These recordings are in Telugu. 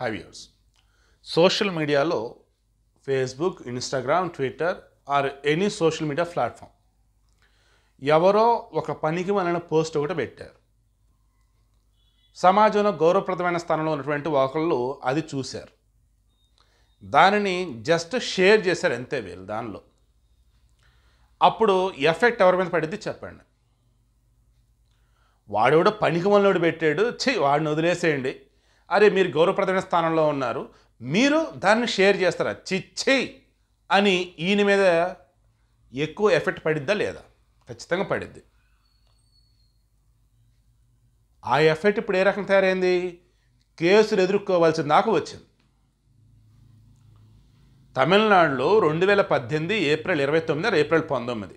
ఫైవ్ ఇయర్స్ సోషల్ మీడియాలో Facebook Instagram Twitter or any social media platform ఎవరో ఒక పనికి మన పోస్ట్ ఒకటి పెట్టారు సమాజంలో గౌరవప్రదమైన స్థానంలో ఉన్నటువంటి ఒకళ్ళు అది చూశారు దానిని జస్ట్ షేర్ చేశారు అంతే వీళ్ళు దానిలో అప్పుడు ఎఫెక్ట్ ఎవరి మీద పడింది చెప్పండి వాడెవడో పనికి మనలోడు పెట్టాడు ఛీ వాడిని వదిలేసేయండి అరే మీరు గౌరవప్రదమైన స్థానంలో ఉన్నారు మీరు దాన్ని షేర్ చేస్తారా చిచ్చి అని ఈయన మీద ఎక్కువ ఎఫెక్ట్ పడిద్దా లేదా ఖచ్చితంగా పడిద్ది ఆ ఎఫెక్ట్ ఇప్పుడు ఏ రకం తయారైంది కేసులు ఎదుర్కోవాల్సింది నాకు వచ్చింది తమిళనాడులో రెండు వేల పద్దెనిమిది ఏప్రిల్ ఇరవై తొమ్మిది ఏప్రిల్ పంతొమ్మిది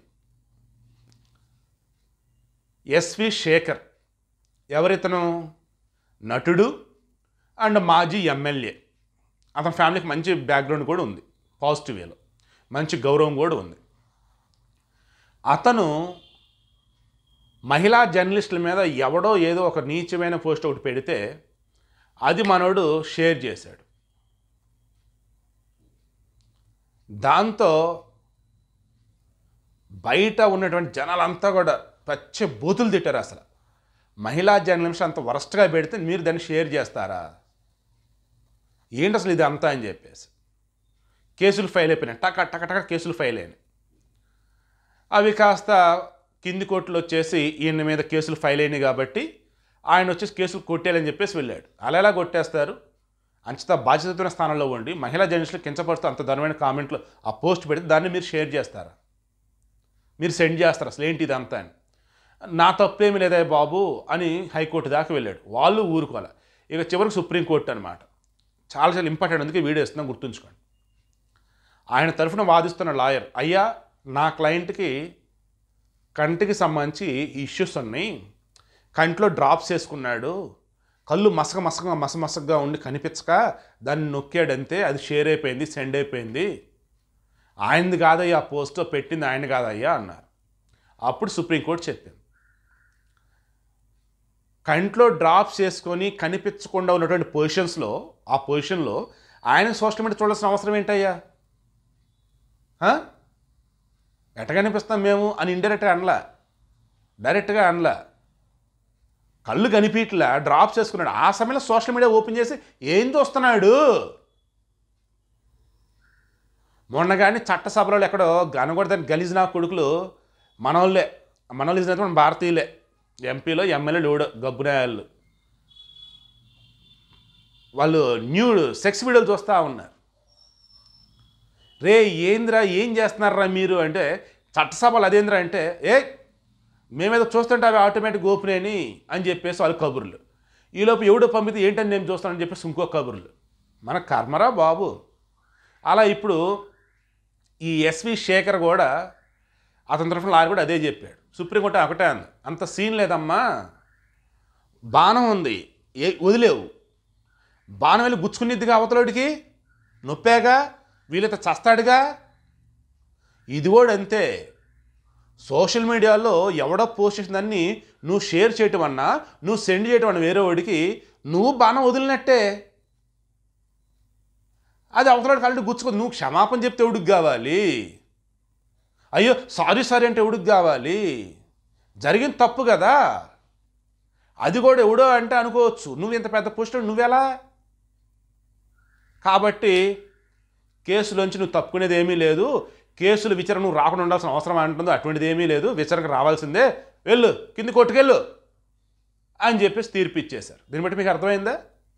ఎస్వి శేఖర్ ఎవరితను నటుడు అండ్ మాజీ ఎమ్మెల్యే అతని ఫ్యామిలీకి మంచి బ్యాక్గ్రౌండ్ కూడా ఉంది పాజిటివ్ వేలో మంచి గౌరవం కూడా ఉంది అతను మహిళా జర్నలిస్టుల మీద ఎవడో ఏదో ఒక నీచమైన పోస్ట్ ఒకటి పెడితే అది మనోడు షేర్ చేశాడు దాంతో బయట ఉన్నటువంటి జనాలంతా కూడా పచ్చ బూతులు తిట్టారు అసలు మహిళా జర్నలిస్ట్ అంత వరస్ట్గా పెడితే మీరు దాన్ని షేర్ చేస్తారా ఏంటి అసలు ఇది అంతా అని చెప్పేసి కేసులు ఫైల్ అయిపోయినాయి టక టక టక కేసులు ఫైల్ అయినాయి అవి కాస్త కింది కోర్టులో వచ్చేసి ఈయన మీద కేసులు ఫైల్ అయినాయి కాబట్టి ఆయన వచ్చేసి కేసులు కొట్టేయాలని చెప్పేసి వెళ్ళాడు అలా ఎలా కొట్టేస్తారు అంచతా బాధ్యతమైన స్థానంలో ఉండి మహిళా జర్నలిస్టులు కించపరుస్తూ అంత ధనమైన కామెంట్లు ఆ పోస్ట్ పెడితే దాన్ని మీరు షేర్ చేస్తారా మీరు సెండ్ చేస్తారు అసలు ఏంటి ఇదంతా అని నా తప్పేమి లేదా బాబు అని హైకోర్టు దాకా వెళ్ళాడు వాళ్ళు ఊరుకోవాలి ఇక చివరికి సుప్రీంకోర్టు అనమాట చాలా చాలా ఇంపార్టెంట్ అందుకే వీడియో ఇస్తున్నాం గుర్తుంచుకోండి ఆయన తరఫున వాదిస్తున్న లాయర్ అయ్యా నా క్లయింట్కి కంటికి సంబంధించి ఇష్యూస్ ఉన్నాయి కంట్లో డ్రాప్స్ వేసుకున్నాడు కళ్ళు మసక మసక మసమసగ్గా ఉండి కనిపించక దాన్ని నొక్కాడంతే అది షేర్ అయిపోయింది సెండ్ అయిపోయింది ఆయనది కాదయ్యా ఆ పోస్ట్లో పెట్టింది ఆయన కాదయ్యా అన్నారు అప్పుడు సుప్రీంకోర్టు చెప్పింది కంట్లో డ్రాప్స్ చేసుకొని కనిపించకుండా ఉన్నటువంటి పొజిషన్స్లో ఆ పొజిషన్లో ఆయన సోషల్ మీడియా చూడాల్సిన అవసరం ఏంటయ్యా ఆ? ఎట్ట కనిపిస్తాం మేము అని ఇండైరెక్ట్గా అనలా డైరెక్ట్గా అనలా కళ్ళు కనిపించట్లా డ్రాప్స్ చేసుకున్నాడు ఆ సమయంలో సోషల్ మీడియా ఓపెన్ చేసి ఏం చూస్తున్నాడు మొన్న కానీ చట్టసభలో ఎక్కడో గనగొడదని గలీజ్ నా కొడుకులు మనోళ్ళే మనోళ్ళు ఇచ్చినట్టు మన భారతీయులే ఎంపీలో ఎమ్మెల్యేలు ఎవడో గబ్బునాయాళ్ళు వాళ్ళు న్యూడ్ సెక్స్ వీడియోలు చూస్తూ ఉన్నారు రే ఏంద్రా ఏం చేస్తున్నారా మీరు అంటే చట్టసభలు అదేంద్రా అంటే ఏ మేమేదో చూస్తుంటే అవి ఆటోమేటిక్ ఓపెనేని అని చెప్పేసి వాళ్ళు కబుర్లు ఈలోపు ఎవడో పంపితే ఏంటని నేను చూస్తానని చెప్పేసి ఇంకో కబుర్లు మన కర్మరా బాబు అలా ఇప్పుడు ఈ ఎస్వి శేఖర్ కూడా అతని తరఫున లాయర్ కూడా అదే చెప్పాడు సుప్రీంకోర్టు ఒకటే అంది అంత సీన్ లేదమ్మా బాణం ఉంది ఏ వదిలేవు బాణం వెళ్ళి గుచ్చుకునిద్దిగా అవతలోడికి నొప్పాగా వీళ్ళతో చస్తాడుగా ఇది కూడా అంతే సోషల్ మీడియాలో ఎవడో పోస్ట్ చేసిందాన్ని నువ్వు షేర్ చేయటం అన్నా నువ్వు సెండ్ చేయటం అన్న వేరే వాడికి నువ్వు బాణం వదిలినట్టే అది అవతలాడు కాలంటే గుచ్చుకోదు నువ్వు క్షమాపణ చెప్తే ఎవడికి కావాలి అయ్యో సారీ సారీ అంటే ఎవడికి కావాలి జరిగిన తప్పు కదా అది కూడా ఎవడో అంటే అనుకోవచ్చు నువ్వు ఇంత పెద్ద పోస్ట్ నువ్వెలా కాబట్టి కేసులోంచి నువ్వు తప్పుకునేది ఏమీ లేదు కేసులు విచారణ నువ్వు రాకుండా ఉండాల్సిన అవసరం అంటుందో అటువంటిది ఏమీ లేదు విచారణకు రావాల్సిందే వెళ్ళు కింది కొట్టుకెళ్ళు అని చెప్పేసి తీర్పు ఇచ్చేశారు దీన్ని బట్టి మీకు అర్థమైందా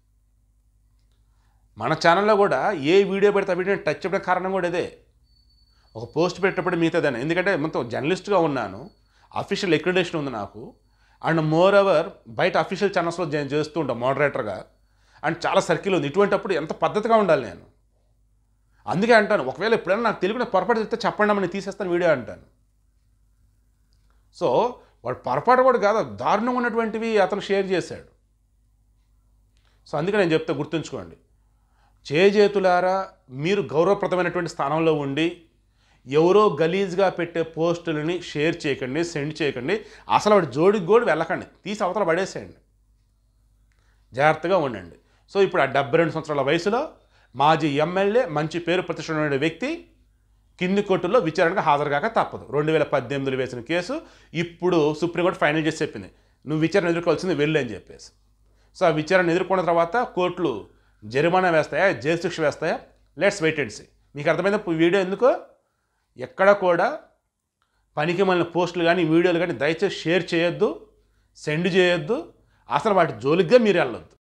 మన ఛానల్లో కూడా ఏ వీడియో పెడితే ఆ వీడియోని టచ్ చేయడం కారణం కూడా ఇదే ఒక పోస్ట్ పెట్టేటప్పుడు మిగతాదని ఎందుకంటే మొత్తం జర్నలిస్ట్గా ఉన్నాను అఫీషియల్ ఎక్రిడేషన్ ఉంది నాకు అండ్ మోర్ ఓవర్ బయట అఫీషియల్ ఛానల్స్లో నేను చేస్తూ ఉంటాను మోడరేటర్గా అండ్ చాలా సర్కిల్ ఉంది ఇటువంటప్పుడు ఎంత పద్ధతిగా ఉండాలి నేను అందుకే అంటాను ఒకవేళ ఎప్పుడైనా నాకు తెలియకుండా పొరపాటు చెప్తే చెప్పండి అమ్మని తీసేస్తాను వీడియో అంటాను సో వాడు పొరపాటు కూడా కాదు దారుణంగా ఉన్నటువంటివి అతను షేర్ చేశాడు సో అందుకే నేను చెప్తే గుర్తుంచుకోండి చేజేతులారా మీరు గౌరవప్రదమైనటువంటి స్థానంలో ఉండి ఎవరో గలీజ్గా పెట్టే పోస్టులని షేర్ చేయకండి సెండ్ చేయకండి అసలు వాడి జోడికి కూడా వెళ్ళకండి తీసి అవతల పడేసేయండి జాగ్రత్తగా ఉండండి సో ఇప్పుడు ఆ డెబ్బై రెండు సంవత్సరాల వయసులో మాజీ ఎమ్మెల్యే మంచి పేరు ప్రతిష్ట ఉన్న వ్యక్తి కింది కోర్టులో విచారణకు హాజరుగాక తప్పదు రెండు వేల పద్దెనిమిదిలో వేసిన కేసు ఇప్పుడు సుప్రీంకోర్టు ఫైనల్ చేసి చెప్పింది నువ్వు విచారణ ఎదుర్కోవాల్సింది వెళ్ళు అని చెప్పేసి సో ఆ విచారణ ఎదుర్కొన్న తర్వాత కోర్టులు జరిమానా వేస్తాయా జైలు శిక్ష వేస్తాయా లెట్స్ వెయిట్ అండ్ సీ మీకు అర్థమైందా ఈ వీడియో ఎందుకో ఎక్కడ కూడా పనికి మళ్ళీ పోస్టులు కానీ వీడియోలు కానీ దయచేసి షేర్ చేయొద్దు సెండ్ చేయొద్దు అసలు వాటి జోలిగ్గా మీరు వెళ్ళొద్దు